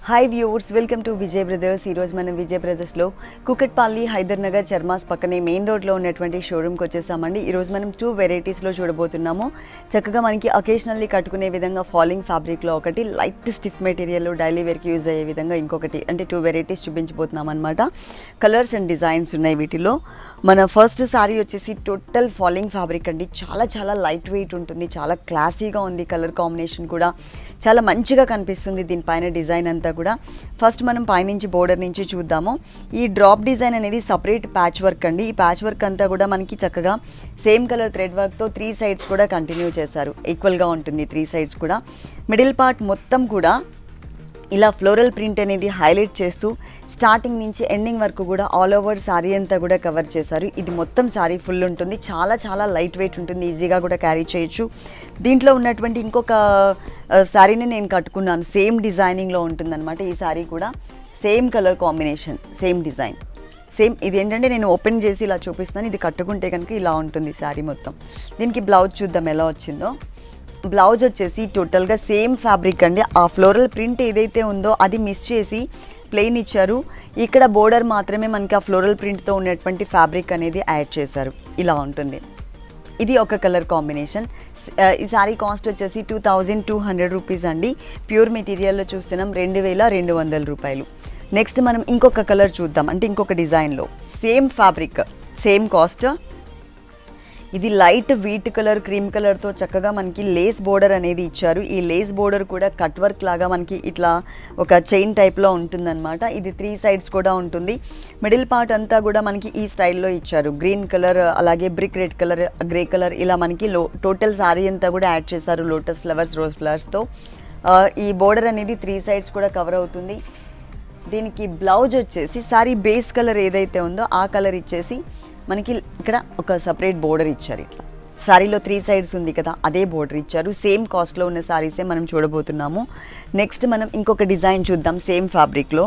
hi viewers welcome to Vijay Brothers ఈరోజు మనం విజయ్ బ్రదర్స్లో కుకట్పల్లి హైదర్ నగర్ చర్మాస్ పక్కనే మెయిన్ రోడ్లో ఉన్నటువంటి షోరూమ్కి వచ్చేసామండి ఈరోజు మనం టూ వెరైటీస్లో చూడబోతున్నాము చక్కగా మనకి అకేషనల్లీ కట్టుకునే విధంగా ఫాలింగ్ ఫ్యాబ్రిక్లో ఒకటి లైట్ స్టిఫ్ మెటీరియల్ డైలీ వేర్కి యూజ్ అయ్యే విధంగా ఇంకొకటి అంటే టూ వెరైటీస్ చూపించబోతున్నాం అనమాట కలర్స్ అండ్ డిజైన్స్ ఉన్నాయి వీటిలో మన ఫస్ట్ సారీ వచ్చేసి టోటల్ ఫాలింగ్ ఫ్యాబ్రిక్ అండి చాలా చాలా లైట్ వెయిట్ ఉంటుంది చాలా క్లాసీగా ఉంది కలర్ కాంబినేషన్ కూడా చాలా మంచిగా కనిపిస్తుంది దీనిపైన డిజైన్ అంతా కూడా ఫస్ట్ మనం పైనుంచి బోర్డర్ నుంచి చూద్దాము ఈ డ్రాప్ డిజైన్ అనేది సపరేట్ ప్యాచ్ వర్క్ అండి ఈ ప్యాచ్ వర్క్ అంతా కూడా మనకి చక్కగా సేమ్ కలర్ థ్రెడ్ వర్క్తో త్రీ సైడ్స్ కూడా కంటిన్యూ చేశారు ఈక్వల్గా ఉంటుంది త్రీ సైడ్స్ కూడా మిడిల్ పార్ట్ మొత్తం కూడా ఇలా ఫ్లోరల్ ప్రింట్ అనేది హైలైట్ చేస్తూ స్టార్టింగ్ నుంచి ఎండింగ్ వరకు కూడా ఆల్ ఓవర్ శారీ అంతా కూడా కవర్ చేశారు ఇది మొత్తం శారీ ఫుల్ ఉంటుంది చాలా చాలా లైట్ వెయిట్ ఉంటుంది ఈజీగా కూడా క్యారీ చేయొచ్చు దీంట్లో ఉన్నటువంటి ఇంకొక శారీని నేను కట్టుకున్నాను సేమ్ డిజైనింగ్లో ఉంటుందన్నమాట ఈ శారీ కూడా same colour combination same design same ఇది ఏంటంటే నేను ఓపెన్ చేసి ఇలా చూపిస్తాను ఇది కట్టుకుంటే కనుక ఇలా ఉంటుంది శారీ మొత్తం దీనికి బ్లౌజ్ చూద్దాం ఎలా వచ్చిందో బ్లౌజ్ వచ్చేసి టోటల్గా సేమ్ ఫ్యాబ్రిక్ అండి ఆ ఫ్లోరల్ ప్రింట్ ఏదైతే ఉందో అది మిస్ చేసి ప్లెయిన్ ఇచ్చారు ఇక్కడ బోర్డర్ మాత్రమే మనకి ఆ ఫ్లోరల్ ప్రింట్తో ఉన్నటువంటి ఫ్యాబ్రిక్ అనేది యాడ్ చేశారు ఇలా ఉంటుంది ఇది ఒక కలర్ కాంబినేషన్ ఈ సారీ కాస్ట్ వచ్చేసి two thousand two hundred rupees అండి ప్యూర్ మెటీరియల్లో చూస్తున్నాం రెండు వేల రెండు వందల రూపాయలు నెక్స్ట్ మనం ఇంకొక కలర్ చూద్దాం అంటే ఇంకొక డిజైన్లో సేమ్ ఫ్యాబ్రిక్ సేమ్ కాస్ట్ ఇది లైట్ వీట్ కలర్ క్రీమ్ కలర్తో చక్కగా మనకి లేస్ బోర్డర్ అనేది ఇచ్చారు ఈ లేస్ బోర్డర్ కూడా కట్ వర్క్ లాగా మనకి ఇట్లా ఒక చైన్ టైప్లో ఉంటుందన్నమాట ఇది త్రీ సైడ్స్ కూడా ఉంటుంది మిడిల్ పార్ట్ అంతా కూడా మనకి ఈ స్టైల్లో ఇచ్చారు గ్రీన్ కలర్ అలాగే brick red colour grey colour ఇలా మనకి లో టోటల్ శారీ అంతా కూడా యాడ్ చేశారు లోటస్ ఫ్లవర్స్ రోజ్ ఫ్లవర్స్తో ఈ బోర్డర్ అనేది త్రీ సైడ్స్ కూడా కవర్ అవుతుంది దీనికి బ్లౌజ్ వచ్చేసి సారీ బేస్ కలర్ ఏదైతే ఉందో ఆ కలర్ ఇచ్చేసి మనకి ఇక్కడ ఒక సపరేట్ బోర్డర్ ఇచ్చారు ఇట్లా శారీలో త్రీ సైడ్స్ ఉంది కదా అదే బోర్డర్ ఇచ్చారు సేమ్ కాస్ట్లో ఉన్న శారీసే మనం చూడబోతున్నాము నెక్స్ట్ మనం ఇంకొక డిజైన్ చూద్దాం సేమ్ ఫ్యాబ్రిక్లో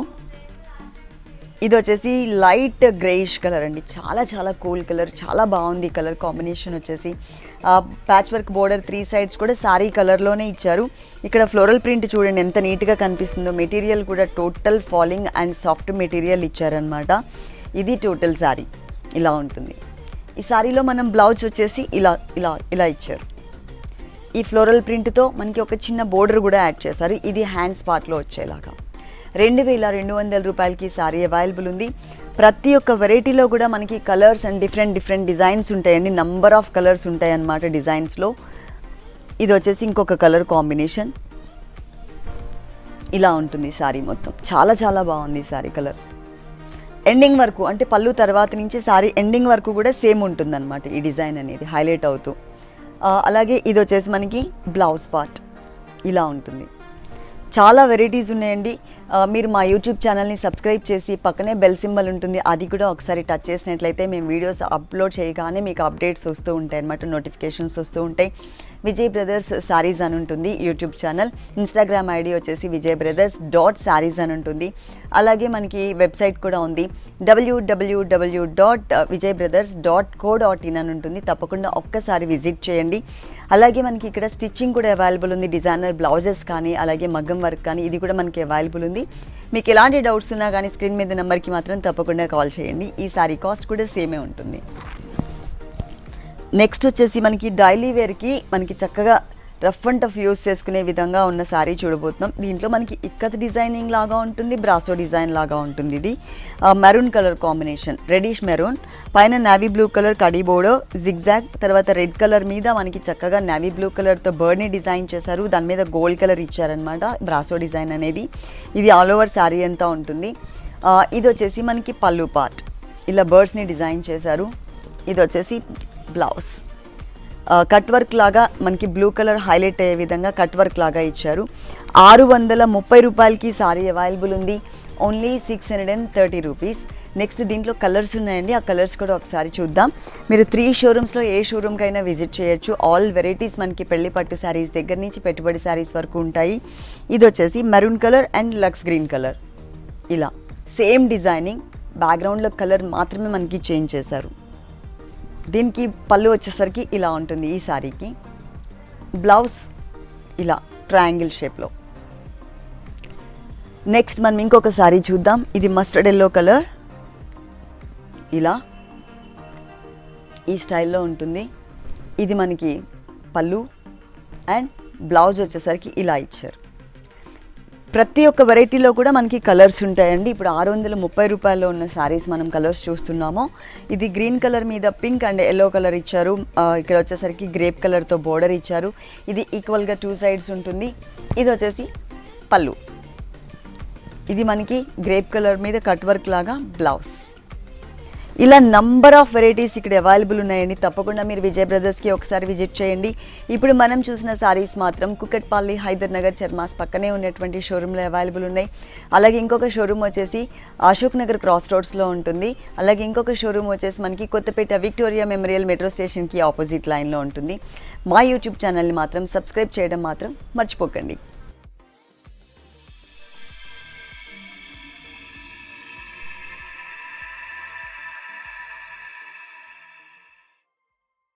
ఇది వచ్చేసి లైట్ గ్రేయిష్ కలర్ అండి చాలా చాలా కూల్ కలర్ చాలా బాగుంది కలర్ కాంబినేషన్ వచ్చేసి patch work border three sides కూడా సారీ కలర్లోనే ఇచ్చారు ఇక్కడ ఫ్లోరల్ ప్రింట్ చూడండి ఎంత నీట్గా కనిపిస్తుందో మెటీరియల్ కూడా total falling and soft material ఇచ్చారనమాట ఇది టోటల్ శారీ ఇలా ఉంటుంది ఈ శారీలో మనం బ్లౌజ్ వచ్చేసి ఇలా ఇలా ఇలా ఇచ్చారు ఈ ఫ్లోరల్ ప్రింట్తో మనకి ఒక చిన్న బోర్డర్ కూడా యాడ్ చేశారు ఇది హ్యాండ్స్ పార్ట్లో వచ్చేలాగా రెండు వేల రెండు వందల రూపాయలకి సారీ అవైలబుల్ ఉంది ప్రతి ఒక్క వెరైటీలో కూడా మనకి colours and different different designs ఉంటాయండి నంబర్ ఆఫ్ కలర్స్ ఉంటాయి అన్నమాట డిజైన్స్లో ఇది వచ్చేసి ఇంకొక కలర్ కాంబినేషన్ ఇలా ఉంటుంది సారీ మొత్తం చాలా చాలా బాగుంది సారీ కలర్ ఎండింగ్ వరకు అంటే పళ్ళు తర్వాత నుంచి సారీ ఎండింగ్ వరకు కూడా సేమ్ ఉంటుందన్నమాట ఈ డిజైన్ అనేది హైలైట్ అవుతూ అలాగే ఇది వచ్చేసి మనకి బ్లౌజ్ పార్ట్ ఇలా ఉంటుంది చాలా వెరైటీస్ ఉన్నాయండి మీరు మా యూట్యూబ్ ఛానల్ని సబ్స్క్రైబ్ చేసి పక్కనే బెల్ సింబల్ ఉంటుంది అది కూడా ఒకసారి టచ్ చేసినట్లయితే మేము వీడియోస్ అప్లోడ్ చేయగానే మీకు అప్డేట్స్ వస్తూ ఉంటాయి అనమాట నోటిఫికేషన్స్ వస్తూ ఉంటాయి విజయ్ బ్రదర్స్ శారీస్ అని ఉంటుంది యూట్యూబ్ ఛానల్ ఇన్స్టాగ్రామ్ ఐడి వచ్చేసి విజయ్ బ్రదర్స్ డాట్ శారీస్ అని ఉంటుంది అలాగే మనకి వెబ్సైట్ కూడా ఉంది డబ్ల్యూడబ్ల్యూడబ్ల్యూ dot Vijay Brothers dot co dot in అని ఉంటుంది తప్పకుండా ఒక్కసారి విజిట్ చేయండి అలాగే మనకి ఇక్కడ స్టిచ్చింగ్ కూడా అవైలబుల్ ఉంది డిజైనర్ బ్లౌజెస్ కానీ అలాగే మగ్గం వర్క్ కానీ ఇది కూడా మనకి అవైలబుల్ ఉంది మీకు ఎలాంటి డౌట్స్ ఉన్నా కానీ స్క్రీన్ మీద నెంబర్కి మాత్రం తప్పకుండా కాల్ చేయండి ఈ సారీ కాస్ట్ కూడా సేమే ఉంటుంది నెక్స్ట్ వచ్చేసి మనకి డైలీ వేర్కి మనకి చక్కగా రఫ్ అండ్ టఫ్ యూస్ చేసుకునే విధంగా ఉన్న శారీ చూడబోతున్నాం దీంట్లో మనకి ఇక్కత్ డిజైనింగ్ లాగా ఉంటుంది బ్రాసో డిజైన్ లాగా ఉంటుంది ఇది maroon colour combination reddish maroon పైన నావీ బ్లూ కలర్ కడీ బోర్డో జిగ్జాగ్ తర్వాత రెడ్ కలర్ మీద మనకి చక్కగా నావీ బ్లూ కలర్తో బర్డ్ని డిజైన్ చేశారు దాని మీద గోల్డ్ కలర్ ఇచ్చారనమాట బ్రాసో డిజైన్ అనేది ఇది ఆల్ ఓవర్ శారీ అంతా ఉంటుంది ఇది వచ్చేసి మనకి పళ్ళు పార్ట్ ఇలా బర్డ్స్ని డిజైన్ చేశారు ఇది వచ్చేసి బ్లౌజ్ కట్ వర్క్ లాగా మనకి బ్లూ కలర్ హైలైట్ అయ్యే విధంగా కట్ వర్క్ లాగా ఇచ్చారు ఆరు వందల ముప్పై రూపాయలకి సారీ అవైలబుల్ ఉంది only six hundred and thirty rupees next దీంట్లో కలర్స్ ఉన్నాయండి ఆ కలర్స్ కూడా ఒకసారి చూద్దాం మీరు త్రీ షోరూమ్స్లో ఏ షోరూమ్కైనా విజిట్ చేయొచ్చు ఆల్ వెరైటీస్ మనకి పెళ్లి పట్టు శారీస్ దగ్గర నుంచి పెట్టుబడి శారీస్ వరకు ఉంటాయి ఇది వచ్చేసి మెరూన్ కలర్ అండ్ లక్స్ గ్రీన్ కలర్ ఇలా సేమ్ డిజైనింగ్ బ్యాక్గ్రౌండ్లో కలర్ మాత్రమే మనకి చేంజ్ చేశారు దీనికి పళ్ళు వచ్చేసరికి ఇలా ఉంటుంది ఈ శారీకి బ్లౌజ్ ఇలా ట్రయాంగిల్ షేప్లో నెక్స్ట్ మనం ఇంకొక సారీ చూద్దాం ఇది మస్టర్డ్ ఎల్లో కలర్ ఇలా ఈ స్టైల్లో ఉంటుంది ఇది మనకి పళ్ళు అండ్ బ్లౌజ్ వచ్చేసరికి ఇలా ఇచ్చారు ప్రతి ఒక్క వెరైటీలో కూడా మనకి కలర్స్ ఉంటాయండి ఇప్పుడు ఆరు వందల ముప్పై రూపాయల్లో ఉన్న శారీస్ మనం కలర్స్ చూస్తున్నాము ఇది గ్రీన్ కలర్ మీద పింక్ అండ్ ఎల్లో కలర్ ఇచ్చారు ఆ, ఇక్కడ వచ్చేసరికి గ్రేప్ కలర్తో బోర్డర్ ఇచ్చారు ఇది ఈక్వల్గా టూ సైడ్స్ ఉంటుంది ఇది వచ్చేసి పళ్ళు ఇది మనకి గ్రేప్ కలర్ మీద కట్ వర్క్ లాగా బ్లౌజ్ ఇలా నంబర్ ఆఫ్ వెరైటీస్ ఇక్కడ అవైలబుల్ ఉన్నాయండి తప్పకుండా మీరు విజయ్ బ్రదర్స్కి ఒకసారి విజిట్ చేయండి ఇప్పుడు మనం చూసిన సారీస్ మాత్రం కుకట్పల్లి హైదర్ నగర్ చర్మాస్ పక్కనే ఉన్నటువంటి షోరూంలో అవైలబుల్ ఉన్నాయి అలాగే ఇంకొక షోరూమ్ వచ్చేసి అశోక్ నగర్ క్రాస్ రోడ్స్లో ఉంటుంది అలాగే ఇంకొక షోరూమ్ వచ్చేసి మనకి కొత్తపేట విక్టోరియా మెమోరియల్ మెట్రో స్టేషన్కి ఆపోజిట్ లైన్లో ఉంటుంది మా యూట్యూబ్ ఛానల్ని మాత్రం సబ్స్క్రైబ్ చేయడం మాత్రం మర్చిపోకండి